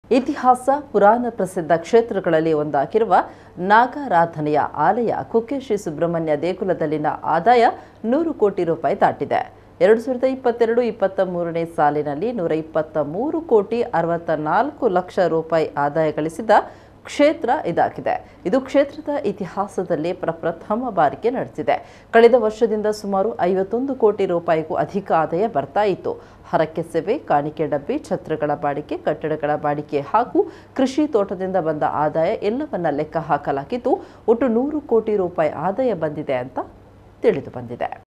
ಇತಿಹಾಸ ಪುರಾಣ ಪ್ರಸಿದ್ಧ ಕ್ಷೇತ್ರಗಳಲ್ಲಿ ಒಂದಾಗಿರುವ ನಾಗಾರಾಧನೆಯ ಆಲಯ ಕುಕ್ಕೆ ಶ್ರೀ ಸುಬ್ರಹ್ಮಣ್ಯ ದೇಗುಲದಲ್ಲಿನ ಆದಾಯ ನೂರು ಕೋಟಿ ರೂಪಾಯಿ ದಾಟಿದೆ ಎರಡು ಸಾವಿರದ ಇಪ್ಪತ್ತೆರಡು ಇಪ್ಪತ್ತ ಮೂರನೇ ಸಾಲಿನಲ್ಲಿ ನೂರ ಇಪ್ಪತ್ತ ಮೂರು ಕೋಟಿ ಅರವತ್ತ ನಾಲ್ಕು ಲಕ್ಷ ರೂಪಾಯಿ ಆದಾಯ ಗಳಿಸಿದ ಕ್ಷೇತ್ರ ಇದಾಗಿದೆ ಇದು ಕ್ಷೇತ್ರದ ಇತಿಹಾಸದಲ್ಲಿ ಪ್ರಪ್ರಥಮ ಬಾರಿಗೆ ನಡೆಸಿದೆ ಕಳೆದ ವರ್ಷದಿಂದ ಸುಮಾರು ಐವತ್ತೊಂದು ಕೋಟಿ ರೂಪಾಯಿಗೂ ಅಧಿಕ ಆದಾಯ ಬರ್ತಾ ಇತ್ತು ಹರಕೆ ಸೇವೆ ಕಾಣಿಕೆ ಡಬ್ಬಿ ಛತ್ರಗಳ ಬಾಡಿಗೆ ಕಟ್ಟಡಗಳ ಬಾಡಿಗೆ ಹಾಗೂ ಕೃಷಿ ತೋಟದಿಂದ ಬಂದ ಆದಾಯ ಎಲ್ಲವನ್ನ ಲೆಕ್ಕ ಹಾಕಲಾಗಿದ್ದು ಒಟ್ಟು ನೂರು ಕೋಟಿ ರೂಪಾಯಿ ಆದಾಯ ಬಂದಿದೆ ಅಂತ ತಿಳಿದು ಬಂದಿದೆ